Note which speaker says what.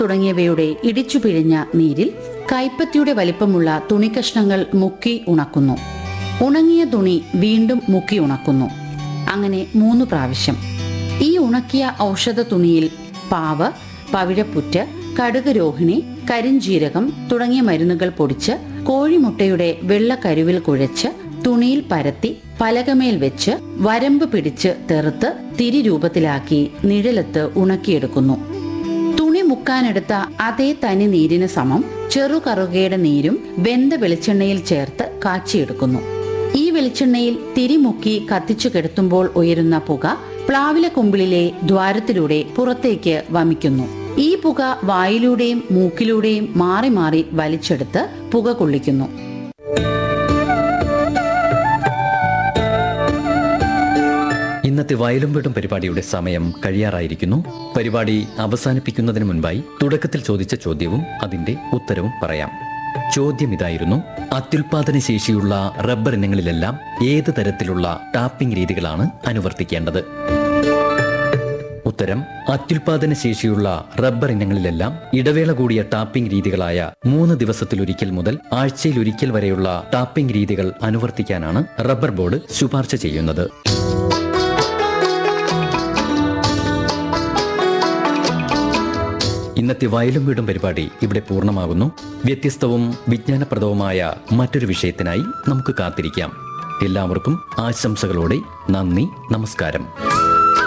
Speaker 1: തുടങ്ങിയവയുടെ ഇടിച്ചു പിഴിഞ്ഞ നീരിൽ കൈപ്പത്തിയുടെ വലിപ്പമുള്ള തുണിക്കഷ്ണങ്ങൾ മുക്കി ഉണക്കുന്നു ഉണങ്ങിയ തുണി വീണ്ടും മുക്കി ഉണക്കുന്നു അങ്ങനെ മൂന്ന് പ്രാവശ്യം ഈ ഉണക്കിയ ഔഷധ തുണിയിൽ പാവ് പവിഴപ്പുറ്റ് കടുക് രോഹിണി കരിഞ്ജീരകം തുടങ്ങിയ മരുന്നുകൾ പൊടിച്ച് കോഴിമുട്ടയുടെ വെള്ളക്കരുവിൽ കുഴച്ച് തുണിയിൽ പരത്തി പലകമേൽ വെച്ച് വരമ്പ് പിടിച്ച് തെറുത്ത് തിരി രൂപത്തിലാക്കി നിഴലത്ത് ഉണക്കിയെടുക്കുന്നു തുണി മുക്കാനെടുത്ത അതേ തനി നീരിന് സമം ചെറുകറുകയുടെ നീരും വെന്ത വെളിച്ചെണ്ണയിൽ ചേർത്ത് കാച്ചിയെടുക്കുന്നു ഈ വെളിച്ചെണ്ണയിൽ തിരിമുക്കി കത്തിച്ചു കെടുത്തുമ്പോൾ ഉയരുന്ന പുക പ്ലാവില കുമ്പിളിലെ ദ്വാരത്തിലൂടെ പുറത്തേക്ക് വമിക്കുന്നു ഈ പുക വായിലൂടെയും മൂക്കിലൂടെയും മാറി മാറി വലിച്ചെടുത്ത് പുക കൊള്ളിക്കുന്നു
Speaker 2: ഇന്നത്തെ വയലും വീടും പരിപാടിയുടെ സമയം കഴിയാറായിരിക്കുന്നു പരിപാടി അവസാനിപ്പിക്കുന്നതിന് മുൻപായി തുടക്കത്തിൽ ചോദിച്ച ചോദ്യവും അതിന്റെ ഉത്തരവും പറയാം ചോദ്യം ഇതായിരുന്നു അത്യുൽപാദന ശേഷിയുള്ള റബ്ബർ ഇനങ്ങളിലെല്ലാം ഏത് തരത്തിലുള്ള ടാപ്പിംഗ് രീതികളാണ് അനുവർത്തിക്കേണ്ടത് ഉത്തരം അത്യുൽപാദന ശേഷിയുള്ള റബ്ബർ ഇനങ്ങളിലെല്ലാം ഇടവേള കൂടിയ ടാപ്പിംഗ് രീതികളായ മൂന്ന് ദിവസത്തിലൊരിക്കൽ മുതൽ ആഴ്ചയിലൊരിക്കൽ വരെയുള്ള ടാപ്പിംഗ് രീതികൾ അനുവർത്തിക്കാനാണ് റബ്ബർ ബോർഡ് ശുപാർശ ചെയ്യുന്നത് ഇന്നത്തെ വയലും വീടും പരിപാടി ഇവിടെ പൂർണ്ണമാകുന്നു വ്യത്യസ്തവും വിജ്ഞാനപ്രദവുമായ മറ്റൊരു വിഷയത്തിനായി നമുക്ക് കാത്തിരിക്കാം എല്ലാവർക്കും ആശംസകളോടെ നന്ദി നമസ്കാരം